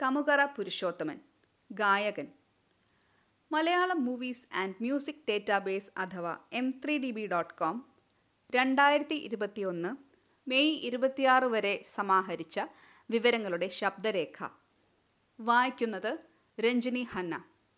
കമുകറ പുരുഷോത്തമൻ ഗായകൻ Malayalam movies and music database അഥവാ M three D B dot com രണ്ടായിരത്തി ഇരുപത്തിയൊന്ന് മെയ് ഇരുപത്തിയാറ് വരെ സമാഹരിച്ച വിവരങ്ങളുടെ ശബ്ദരേഖ വായിക്കുന്നത് രഞ്ജിനി ഹന്ന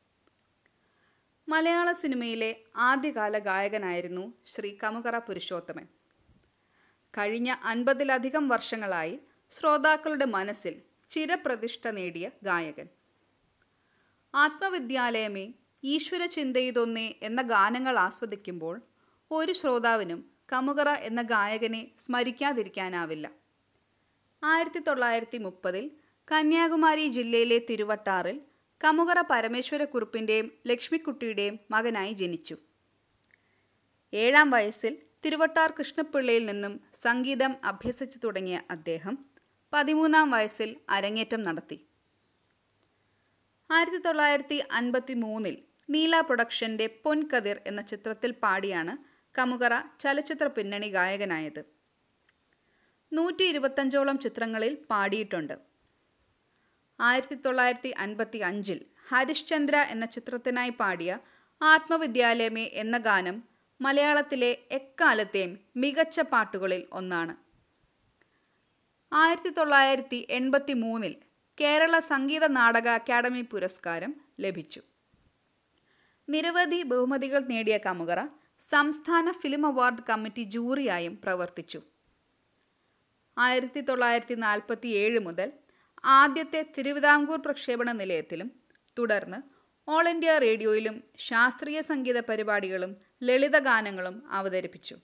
മലയാള സിനിമയിലെ ആദ്യകാല ഗായകനായിരുന്നു ശ്രീ കമുകറ പുരുഷോത്തമൻ കഴിഞ്ഞ അൻപതിലധികം വർഷങ്ങളായി ശ്രോതാക്കളുടെ മനസ്സിൽ ചിരപ്രതിഷ്ഠ നേടിയ ഗായകൻ ആത്മവിദ്യാലയമേ ഈശ്വര ചിന്തയിതൊന്നേ എന്ന ഗാനങ്ങൾ ആസ്വദിക്കുമ്പോൾ ഒരു ശ്രോതാവിനും കമുകറ എന്ന ഗായകനെ സ്മരിക്കാതിരിക്കാനാവില്ല ആയിരത്തി തൊള്ളായിരത്തി മുപ്പതിൽ കന്യാകുമാരി ജില്ലയിലെ തിരുവട്ടാറിൽ കമുകറ പരമേശ്വരക്കുറുപ്പിൻ്റെയും ലക്ഷ്മിക്കുട്ടിയുടെയും മകനായി ജനിച്ചു ഏഴാം വയസ്സിൽ തിരുവട്ടാർ കൃഷ്ണപിള്ളയിൽ നിന്നും സംഗീതം അഭ്യസിച്ചു തുടങ്ങിയ അദ്ദേഹം പതിമൂന്നാം വയസ്സിൽ അരങ്ങേറ്റം നടത്തി ആയിരത്തി തൊള്ളായിരത്തി അൻപത്തി മൂന്നിൽ നീല പ്രൊഡക്ഷന്റെ പൊൻകതിർ എന്ന ചിത്രത്തിൽ പാടിയാണ് കമുകറ ചലച്ചിത്ര പിന്നണി ഗായകനായത് നൂറ്റി ഇരുപത്തഞ്ചോളം ചിത്രങ്ങളിൽ പാടിയിട്ടുണ്ട് ആയിരത്തി തൊള്ളായിരത്തി അൻപത്തി അഞ്ചിൽ ഹരിശ്ചന്ദ്ര എന്ന ചിത്രത്തിനായി പാടിയ ആത്മവിദ്യാലയമേ എന്ന ഗാനം മലയാളത്തിലെ എക്കാലത്തെയും മികച്ച പാട്ടുകളിൽ ഒന്നാണ് ആയിരത്തി തൊള്ളായിരത്തി എൺപത്തി മൂന്നിൽ കേരള സംഗീത നാടക അക്കാദമി പുരസ്കാരം ലഭിച്ചു നിരവധി ബഹുമതികൾ നേടിയ കമുകറ സംസ്ഥാന ഫിലിം അവാർഡ് കമ്മിറ്റി ജൂറിയായും പ്രവർത്തിച്ചു ആയിരത്തി തൊള്ളായിരത്തി നാൽപ്പത്തി ഏഴ് മുതൽ ആദ്യത്തെ തിരുവിതാംകൂർ പ്രക്ഷേപണ നിലയത്തിലും തുടർന്ന് ഓൾ ഇന്ത്യ റേഡിയോയിലും ശാസ്ത്രീയ സംഗീത പരിപാടികളും ലളിതഗാനങ്ങളും അവതരിപ്പിച്ചു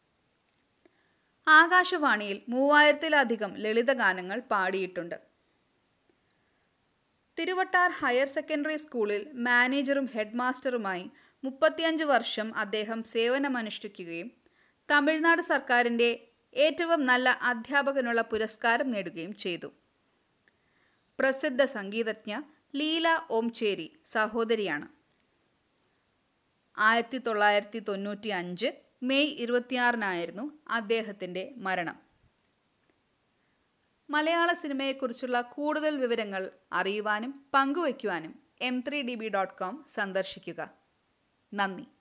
ആകാശവാണിയിൽ മൂവായിരത്തിലധികം ലളിതഗാനങ്ങൾ പാടിയിട്ടുണ്ട് തിരുവട്ടാർ ഹയർ സെക്കൻഡറി സ്കൂളിൽ മാനേജറും ഹെഡ് മാസ്റ്ററുമായി മുപ്പത്തിയഞ്ച് വർഷം അദ്ദേഹം സേവനമനുഷ്ഠിക്കുകയും തമിഴ്നാട് സർക്കാരിൻ്റെ ഏറ്റവും നല്ല അധ്യാപകനുള്ള പുരസ്കാരം നേടുകയും ചെയ്തു പ്രസിദ്ധ സംഗീതജ്ഞ ലീല ഓംചേരി സഹോദരിയാണ് ആയിരത്തി തൊള്ളായിരത്തി തൊണ്ണൂറ്റി അഞ്ച് മെയ് ഇരുപത്തിയാറിനായിരുന്നു അദ്ദേഹത്തിൻ്റെ മരണം മലയാള സിനിമയെക്കുറിച്ചുള്ള കൂടുതൽ വിവരങ്ങൾ അറിയുവാനും പങ്കുവയ്ക്കുവാനും M three D B dot com സന്ദർശിക്കുക നന്ദി